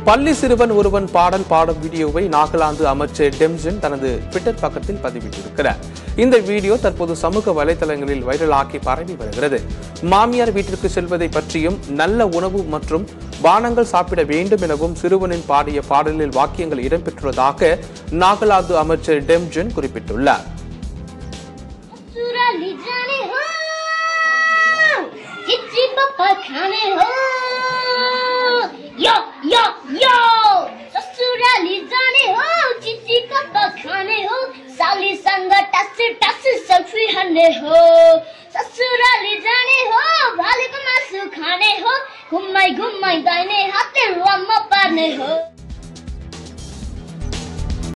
பள்ளி சிறுவன் ஒருவன் பாடல் பாடும் வீடியோவை நாகாலாந்து அமைச்சர் டெம்ஜன் தனது ட்விட்டர் பக்கத்தில் பதிவிட்டிருக்கிறார் இந்த வீடியோ தற்போது சமூக வலைதளங்களில் வைரலாகி பரவி வருகிறது மாமியார் வீட்டிற்கு செல்வதை பற்றியும் நல்ல உணவு மற்றும் பானங்கள் சாப்பிட வேண்டும் எனவும் சிறுவனின் பாடிய பாடலில் வாக்கியங்கள் இடம்பெற்றுள்ளதாக நாகாலாந்து அமைச்சர் டெம்ஜன் குறிப்பிட்டுள்ளார் ससुराली जाने हो चिच्ची पप्पा खाने हो यो यो यो ससुराली जाने हो चिच्ची पप्पा खाने हो साली संग टस टस सेल्फी हने हो ससुराली जाने हो भाले को मासु खाने हो घुमाई घुमाई दाहिने हाथे रम पार्ने हो